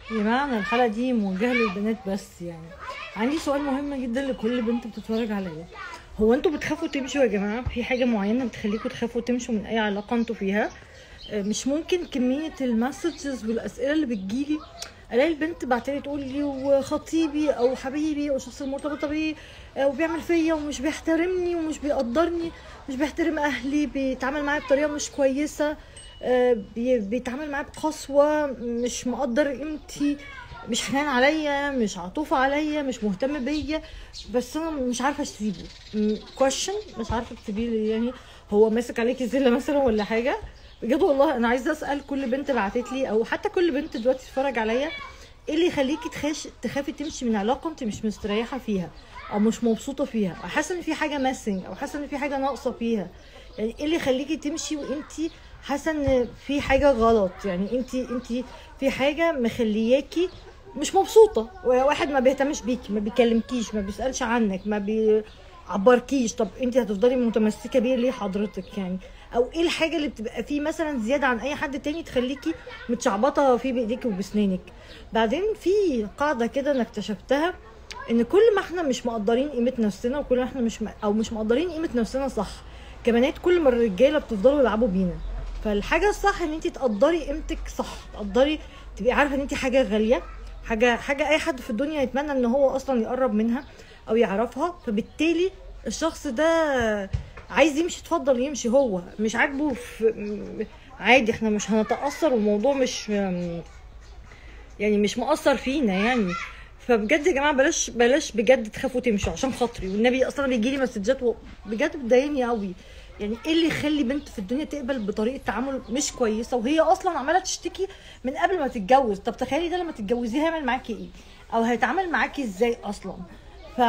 يا جماعة أنا الحلقة دي موجهة للبنات بس يعني عندي سؤال مهم جدا لكل بنت بتتفرج عليا هو انتوا بتخافوا تمشوا يا جماعة في حاجة معينة بتخليكوا تخافوا تمشوا من أي علاقة انتوا فيها آه، مش ممكن كمية المسجز والأسئلة اللي بتجيلي الاقي البنت بعتلي تقول لي وخطيبي او حبيبي او الشخص المرتبط بيه آه، وبيعمل فيا ومش بيحترمني ومش بيقدرني مش بيحترم اهلي بيتعامل معايا بطريقه مش كويسه آه، بي- بيتعامل معايا بقسوه مش مقدر قيمتي مش حنان عليا مش عطوف عليا مش مهتم بيا بس انا مش عارفه اسيبه كويشن مش عارفه تسيبيه ليه يعني هو ماسك عليكي زله مثلا ولا حاجه بجد والله انا عايزه اسال كل بنت بعتت لي او حتى كل بنت دلوقتي تتفرج عليا ايه اللي يخليكي تخاش تخافي تمشي من علاقه انت مش مستريحه فيها او مش مبسوطه فيها او حاسه ان في حاجه ماسنج او حاسه ان في حاجه ناقصه فيها يعني ايه اللي يخليكي تمشي وانت حاسه ان في حاجه غلط يعني انت انت في حاجه مخلياكي مش مبسوطه واحد ما بيهتمش بيكي ما بيكلمكيش ما بيسالش عنك ما بيعبركيش طب انت هتفضلي متمسكه بيه ليه حضرتك يعني او ايه الحاجه اللي بتبقى فيه مثلا زياده عن اي حد تاني تخليكي متشعبطه فيه بايديكي وبسنانك بعدين في قاعده كده انا اكتشفتها ان كل ما احنا مش مقدرين قيمه نفسنا وكل ما احنا مش م... او مش مقدرين قيمه نفسنا صح كبنات كل ما الرجاله بتفضلوا يلعبوا بينا فالحاجه الصح ان انت تقدري قيمتك صح تقدري تبقي عارفه ان انت حاجه غاليه حاجه حاجه اي حد في الدنيا يتمنى ان هو اصلا يقرب منها او يعرفها فبالتالي الشخص ده عايز يمشي اتفضل يمشي هو مش عاجبه في م- عادي احنا مش هنتاثر والموضوع مش م- يعني مش مؤثر فينا يعني فبجد يا جماعه بلاش بلاش بجد تخافوا تمشوا عشان خاطري والنبي اصلا بيجي لي مسجات و- بجد بتضايقني قوي يعني ايه اللي يخلي بنت في الدنيا تقبل بطريقه تعامل مش كويسه وهي اصلا عماله تشتكي من قبل ما تتجوز طب تخيلي ده لما تتجوزيه هيعمل معاكي ايه او هيتعامل معاكي ازاي اصلا ف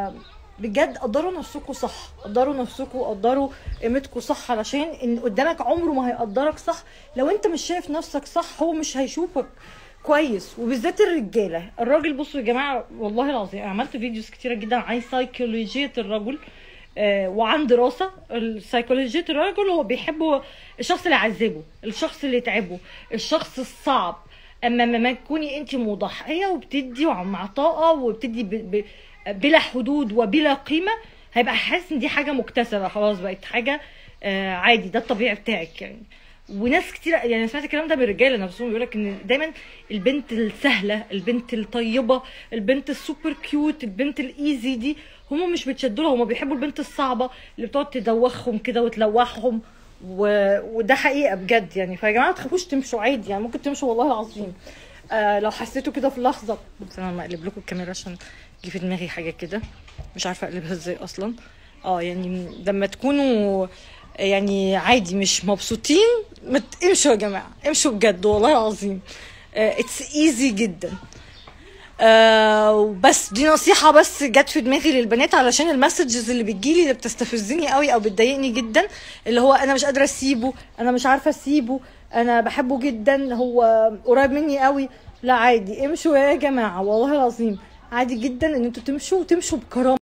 بجد قدروا نفسكم صح قدروا نفسكم قدروا قيمتكم صح علشان ان قدامك عمره ما هيقدرك صح لو انت مش شايف نفسك صح هو مش هيشوفك كويس وبالذات الرجاله الراجل بصوا يا جماعه والله العظيم أنا عملت فيديوز كتيره جدا عن سيكولوجيه الرجل آه، وعن دراسه سيكولوجيه الرجل هو بيحب الشخص اللي يعذبه الشخص اللي يتعبه الشخص الصعب اما ما تكوني انت مضحيه وبتدي ومع طاقه وبتدي ب... ب... بلا حدود وبلا قيمه هيبقى حاسس ان دي حاجه مكتسبه خلاص بقت حاجه آه عادي ده الطبيعي بتاعك يعني وناس كتير يعني أنا سمعت الكلام ده من الرجاله نفسهم بيقول لك ان دايما البنت السهله البنت الطيبه البنت السوبر كيوت البنت الايزي دي هم مش بيتشدوا لها هم بيحبوا البنت الصعبه اللي بتقعد تدوخهم كده وتلوحهم و... وده حقيقه بجد يعني فيا جماعه ما تخافوش تمشوا عادي يعني ممكن تمشوا والله العظيم آه لو حسيتوا كده في لحظه بس انا اقلب لكم الكاميرا عشان جه في دماغي حاجه كده مش عارفه اقلبها ازاي اصلا اه يعني لما تكونوا يعني عادي مش مبسوطين ما ت- امشوا يا جماعه امشوا بجد والله العظيم اتس ايزي جدا آه وبس دي نصيحة بس جت في دماغي للبنات علشان المسجز اللي بتجيلي اللي بتستفزني قوي او بتضايقني جدا اللي هو انا مش قادرة اسيبه انا مش عارفة اسيبه انا بحبه جدا هو قريب مني قوي لا عادي امشوا يا جماعة والله العظيم عادي جدا ان انتوا تمشوا وتمشوا بكرامة